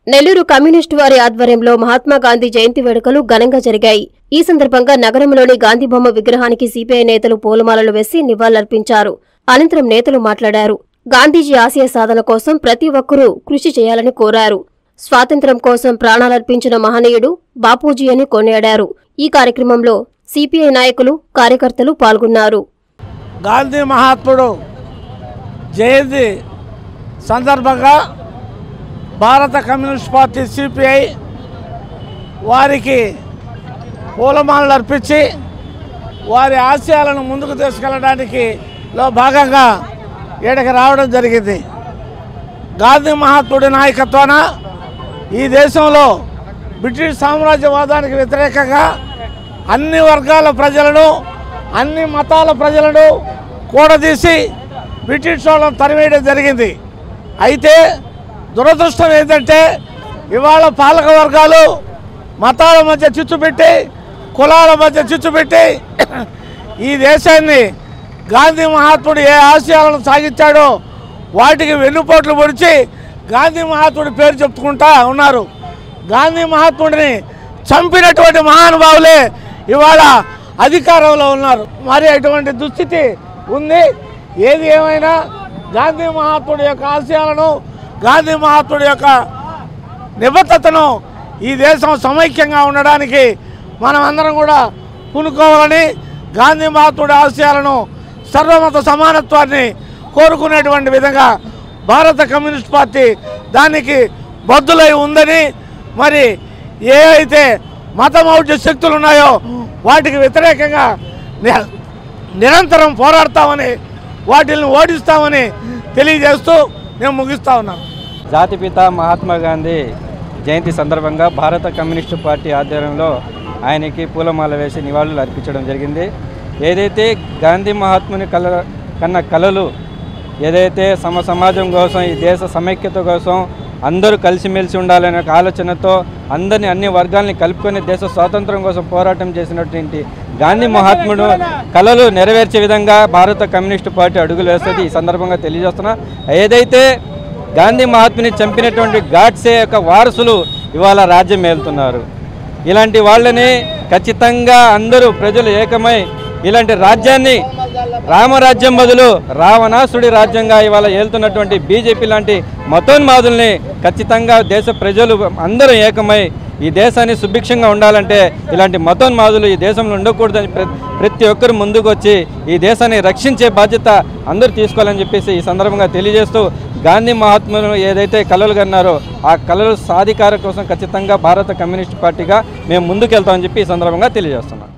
Nellore communist వారి ఆధ్వర్యంలో మహాత్మా గాంధీ జయంతి వేడుకలు ఘనంగా జరిగాయి ఈ సందర్భంగా నగరంలోని గాంధీ బొమ్మ విగ్రహానికి సిపిఐ నేతలు పూలమాలలు వేసి నివాళులర్పించారు అనంతరం నేతలు మాట్లాడారు గాంధీజీ ఆశయ సాధన కోసం ప్రతి ఒక్కరూ కృషి చేయాలని కోరారు స్వాతంత్ర్యం కోసం ప్రాణాలర్పించిన మహనీయుడు బాపూజీ అని కొనియాడారు ఈ కార్యక్రమంలో సిపిఐ నాయకులు కార్యకర్తలు పాల్గొన్నారు గాంధీ మహాత్ముడు జయంతి సందర్భంగా భారత కమ్యూనిస్ట్ పార్టీ సిపిఐ వారికి పూలమాలలు అర్పించి వారి ఆశయాలను ముందుకు తీసుకెళ్ళడానికి లో భాగంగా ఈడకి రావడం జరిగింది గాంధీ మహాత్ముడి నాయకత్వాన ఈ దేశంలో బ్రిటిష్ సామ్రాజ్యవాదానికి వ్యతిరేకంగా అన్ని వర్గాల ప్రజలను అన్ని మతాల ప్రజలను కూడదీసి బ్రిటిష్ వాళ్ళని తరివేయడం జరిగింది అయితే దురదృష్టం ఏంటంటే ఇవాళ పాలక వర్గాలు మతాల మధ్య చిచ్చు పెట్టి కులాల మధ్య చిచ్చు పెట్టి ఈ దేశాన్ని గాంధీ మహాత్ముడు ఏ ఆశయాలను సాగించాడో వాటికి వెన్నుపోట్లు పొడిచి గాంధీ మహాత్ముడి పేరు చెప్పుకుంటా ఉన్నారు గాంధీ మహాత్ముడిని చంపినటువంటి మహానుభావులే ఇవాళ అధికారంలో ఉన్నారు మరి అటువంటి దుస్థితి ఉంది ఏది ఏమైనా గాంధీ మహాత్ముడి యొక్క ఆశయాలను గాంధీ మహాత్ముడి యొక్క నిబద్ధతను ఈ దేశం సమైక్యంగా ఉండడానికి మనం అందరం కూడా పూనుకోవాలని గాంధీ మహాత్ముడి ఆశయాలను సర్వమత సమానత్వాన్ని కోరుకునేటువంటి విధంగా భారత కమ్యూనిస్ట్ పార్టీ దానికి బద్దులై ఉందని మరి ఏ అయితే మతమౌఢ్య శక్తులు ఉన్నాయో వాటికి వ్యతిరేకంగా ని- నిరంతరం పోరాడతామని వాటిని ఓడిస్తామని తెలియజేస్తూ నేను ముగిస్తా ఉన్నాను జాతిపిత మహాత్మా గాంధీ జయంతి సందర్భంగా భారత కమ్యూనిస్టు పార్టీ ఆధ్వర్యంలో ఆయనకి పూలమాల వేసి నివాళులు అర్పించడం జరిగింది ఏదైతే గాంధీ మహాత్ముని కల కన్న కలలు ఏదైతే సమ సమాజం కోసం ఈ దేశ సమైక్యత కోసం అందరూ కలిసిమెలిసి ఉండాలనే ఒక ఆలోచనతో అందరిని అన్ని వర్గాల్ని కలుపుకొని దేశ స్వాతంత్రం కోసం పోరాటం చేసినటువంటి గాంధీ మహాత్ముడు కలలు నెరవేర్చే విధంగా భారత కమ్యూనిస్టు పార్టీ అడుగులు వేస్తుంది ఈ సందర్భంగా తెలియజేస్తున్నా ఏదైతే గాంధీ మహాత్ముని చంపినటువంటి గాడ్సే యొక్క వారసులు ఇవాళ రాజ్యం ఏలుతున్నారు ఇలాంటి వాళ్ళని ఖచ్చితంగా అందరూ ప్రజలు ఏకమై ఇలాంటి రాజ్యాన్ని రామరాజ్యం బదులు రావణాసుడి రాజ్యంగా ఇవాళ ఏలుతున్నటువంటి బీజేపీ లాంటి మతోన్మాదుల్ని ఖచ్చితంగా దేశ ప్రజలు అందరూ ఏకమై ఈ దేశాన్ని సుభిక్షంగా ఉండాలంటే ఇలాంటి మతోన్మాదులు ఈ దేశంలో ఉండకూడదని ప్ర- ప్రతి ఒక్కరు ముందుకు వచ్చి ఈ దేశాన్ని రక్షించే బాధ్యత అందరూ తీసుకోవాలని చెప్పేసి ఈ సందర్భంగా తెలియజేస్తూ గాంధీ మహాత్ములు ఏదైతే కలలు కన్నారో ఆ కళలు సాధికార కోసం ఖచ్చితంగా భారత కమ్యూనిస్ట్ పార్టీగా మేము ముందుకెళ్తామని చెప్పి ఈ సందర్భంగా తెలియజేస్తున్నాం